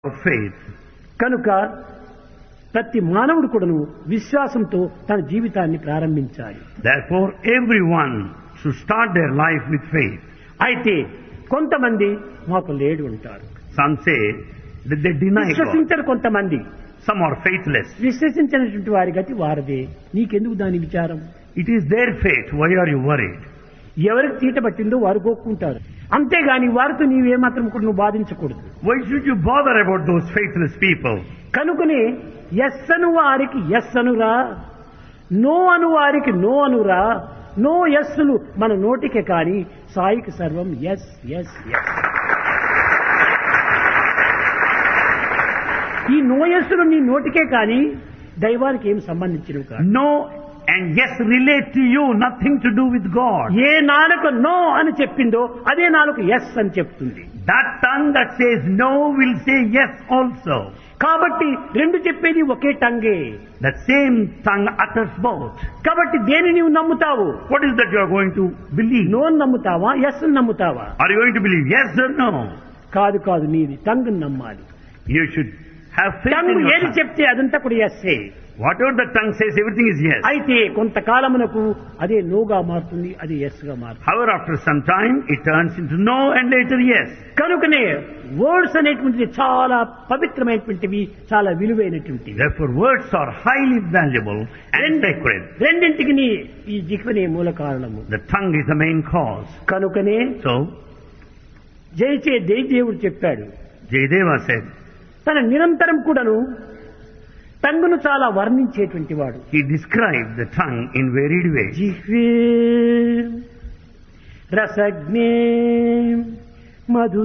of faith. కనుక ప్రతి మానవుడు కూడాను విశ్వాసంతో తన జీవితాన్ని ప్రారంభించాలి Therefore, everyone should start their life with faith. అయితే కొంతమంది మాకు లేడు ఉంటారు Some say that they deny God. విశ్వసించరు కొంతమంది Some are faithless. విశ్వసించినటువంటి వారి గతి వారదే నీకెందుకు దాని విచారం It is their fate. Why are you worried? ఎవరికి తీట పట్టిందో వారు గోక్కుంటారు అంతేగాని వారితో నీవేమాత్రం కూడా నువ్వు బాధించకూడదు Why should you bother about those faithless people? కనుకనే ఎస్ అను వారికి ఎస్ అనురా నో అను వారికి నో అనురా నో ఎస్సులు మన నోటికే కాని సాయికి సర్వం ఎస్ ఎస్ ఎస్ ఈ నో ఎస్సులు నీ నోటికే కాని దైవానికి ఏం సంబంధించినవి కాదు No and yes relate to you, nothing to do with God. ఏ నాలుక నో అని చెప్పిందో అదే నాలుక ఎస్ అని చెప్తుంది That tongue that says no will say yes also. కాబట్టి రెండు చెప్పేది ఒకే టంగే That same tongue utters both. కాబట్టి దేని నీవు నమ్ముతావు What is that you are going to believe? No నమ్ముతావా ఎస్ నమ్ముతావా Are you going to believe yes or no? కాదు కాదు నీది టంగ్ నమ్మాలి You should have faith tongue in your ఏది tongue. చెప్తే అదంతా కూడా ఎస్సే Whatever the tongue says, everything is yes. అయితే కొంతకాలమునకు అదే నోగా మారుతుంది అది ఎస్ గా మారుతుంది However, after some time, it turns into no and later yes. కనుకనే వర్డ్స్ అనేటువంటిది చాలా పవిత్రమైనటువంటివి చాలా విలువైనటువంటివి Therefore, words are highly valuable and sacred. రెండింటికి నీ ఈ జిహ్వనే మూల కారణము The tongue is the main cause. కనుకనే So, జయచే దేవుడు చెప్పాడు Jayadeva said, తన నిరంతరం కూడాను టంగును చాలా వర్ణించేటువంటి వాడు he described the tongue in varied ways. జిహ్వే రసజ్ఞే Madhu